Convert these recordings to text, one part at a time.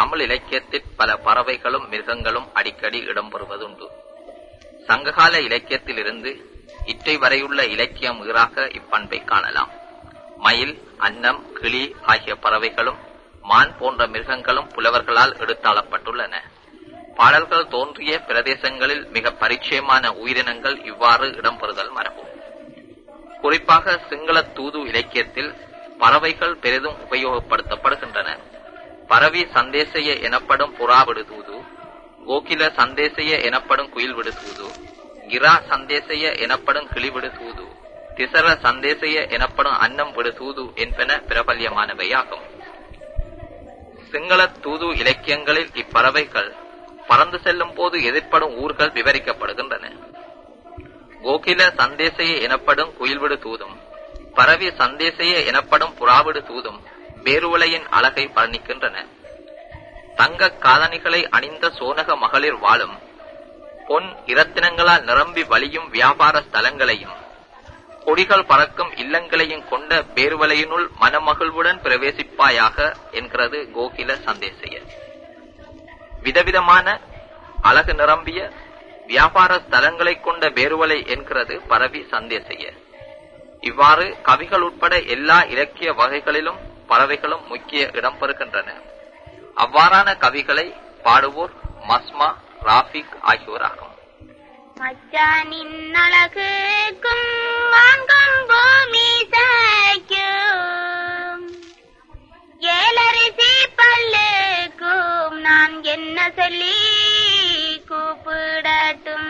தமிழ் இலக்கியத்தில் பல பறவைகளும் மிருகங்களும் அடிக்கடி இடம்பெறுவதுண்டு சங்ககால இலக்கியத்திலிருந்து இற்றை வரையுள்ள இலக்கியம் ஈறாக இப்பண்பை காணலாம் மயில் அன்னம் கிளி ஆகிய பறவைகளும் மான் போன்ற மிருகங்களும் புலவர்களால் எடுத்தாளப்பட்டுள்ளன பாடல்கள் தோன்றிய பிரதேசங்களில் மிக பரிச்சயமான உயிரினங்கள் இவ்வாறு இடம்பெறுதல் மரபு குறிப்பாக சிங்கள தூது இலக்கியத்தில் பறவைகள் பெரிதும் உபயோகப்படுத்தப்படுகின்றன பரவி சந்தேசைய எனப்படும் புறாவிடு தூது கோகில சந்தேசைய எனப்படும் குயில் விடு தூது கிரா சந்தேசைய எனப்படும் கிளிவிடு தூது திசர சந்தேசைய எனப்படும் அன்னம் விடு தூது என்பன பிரபல்யமானவையாகும் சிங்கள தூது இலக்கியங்களில் இப்பறவைகள் பறந்து செல்லும் போது எதிர்ப்படும் ஊர்கள் விவரிக்கப்படுகின்றன கோகில சந்தேசைய எனப்படும் குயில்விடு தூதும் பரவி சந்தேசைய எனப்படும் புறாவிடு தூதும் வேறுவலையின் அழகை வர்ணிக்கின்றன தங்க காதணிகளை அணிந்த சோனக மகளிர் வாழும் பொன் இரத்தினங்களால் நிரம்பி வழியும் வியாபார ஸ்தலங்களையும் கொடிகள் பறக்கும் இல்லங்களையும் கொண்ட பேர்வலையினுள் மனமகிழ்வுடன் பிரவேசிப்பாயாக என்கிறது கோகில சந்தேசைய விதவிதமான அழகு நிரம்பிய வியாபார ஸ்தலங்களை கொண்ட பேருவலை என்கிறது பரவி சந்தேசைய இவ்வாறு கவிகள் உட்பட எல்லா இலக்கிய வகைகளிலும் பறவைகளும் முக்கிய இடம் பெறுகின்றன அவ்வாறான கவிகளை பாடுவோர் மஸ்மா ராஃபிக் ஆகியோராகும் மச்சானின் அழகுக்கும் வாங்கும் பூமி சாய்க்கும் ஏழரிசி பல்லுக்கும் நான் என்ன சொல்லி கூப்பிடட்டும்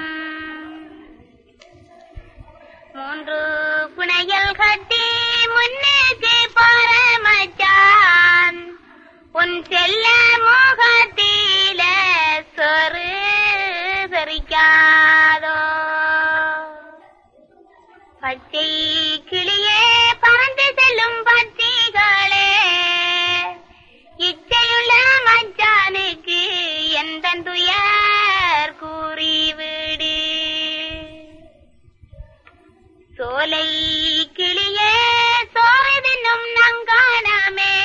மூன்று புனையல் கட்டி முன்னுக்கு போற மச்சான் உன் செல்ல முகத்தில சொரு சரிக்காதோ பச்சை கிளியே பறந்து செல்லும் பட்சிகளே இச்சையுள்ள மச்சானுக்கு எந்த துயர் கூறிவிடு சோலை கிளியே சோறுதின்னும் நங்கானமே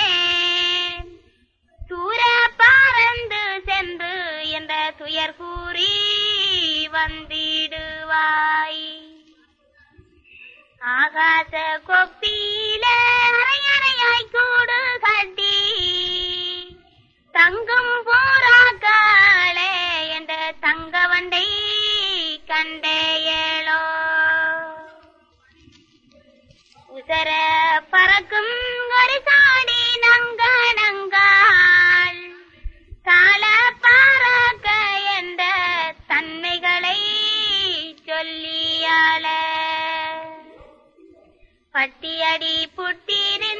தூர பறந்து சென்று என்ற துயர் கூறி வந்திடுவாய் ஆகாச கொப்பியில அரையறையாய் கூடு கட்டி தங்கும் போராக்களே என்ற தங்க வண்டை கண்டேயளோ உசர பறக்கும் ஒரு சாடி நங்க நங்காள் கால பாராக்க என்ற தன்மைகளை சொல்லியாள பட்டியடி புட்டிரு